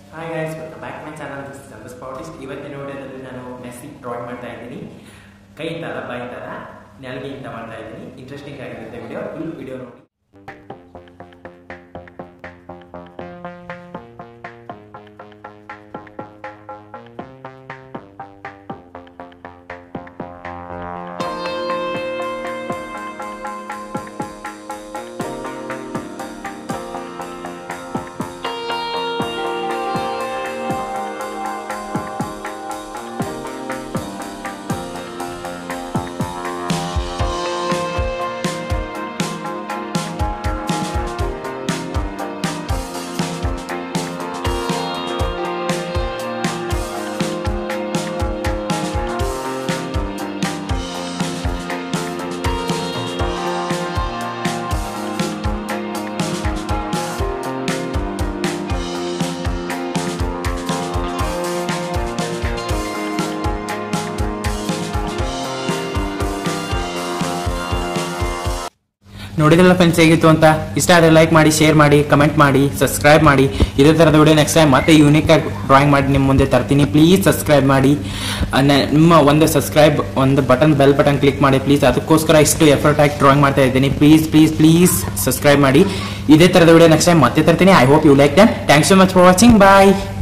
hi guys welcome back my channel this Santosh ಪೌಟಿಸ್ಟ್ ಇವತ್ತಿನ ವಿಡಿಯೋದಲ್ಲಿ ನಾನು ಮೆಸ್ಸಿ ಡ್ರಾಯಿಂಗ್ ಮಾಡ್ತಾ ಇದ್ದೀನಿ ಕೈಯಿಂದ ಅಲ್ಲ ಬಾಯಿ ಥರ ನೆಲಗಿಂತ ಮಾಡ್ತಾ ಇದ್ದೀನಿ ಇಂಟ್ರೆಸ್ಟಿಂಗ್ ಆಗಿರುತ್ತೆ ವಿಡಿಯೋ ಫುಲ್ ವಿಡಿಯೋ ನೋಡಿ ನೋಡಿದ್ರಲ್ಲ ಫ್ರೆಂಡ್ಸ್ ಹೇಗಿತ್ತು ಅಂತ ಇಷ್ಟ ಆದರೆ ಲೈಕ್ ಮಾಡಿ ಶೇರ್ ಮಾಡಿ ಕಮೆಂಟ್ ಮಾಡಿ ಸಬ್ಸ್ಕ್ರೈಬ್ ಮಾಡಿ ಇದೇ ಥರದ ವಿಡಿಯೋ ನೆಕ್ಸ್ಟ್ ಟೈಮ್ ಮತ್ತೆ ಯೂನಿಕ್ ಆಗಿ ಡ್ರಾಯಿಂಗ್ ಮಾಡಿ ನಿಮ್ಮ ಮುಂದೆ ತರ್ತೀನಿ ಪ್ಲೀಸ್ ಸಬ್ಸ್ಕ್ರೈಬ್ ಮಾಡಿ ಅಹ್, ನ- ನಿಮ್ಮ ಒಂದು ಸಬ್ಸ್ಕ್ರೈಬ್ ಒಂದು ಬಟನ್ ಬೆಲ್ ಬಟನ್ ಕ್ಲಿಕ್ ಮಾಡಿ ಪ್ಲೀಸ್ ಅದಕ್ಕೋಸ್ಕರ ಇಷ್ಟು ಎಫರ್ಟ್ ಆಗಿ ಡ್ರಾಯಿಂಗ್ ಮಾಡ್ತಾ ಇದ್ದೀನಿ ಪ್ಲೀಸ್ ಪ್ಲೀಸ್ ಪ್ಲೀಸ್ ಸಬ್ಸ್ಕ್ರೈಬ್ ಮಾಡಿ ಇದೇ ಥರದ ವಿಡಿಯೋ ನೆಕ್ಸ್ಟ್ ಟೈಮ್ ಮತ್ತೆ ತರ್ತೀನಿ I hope you like then thanks so much for watching bye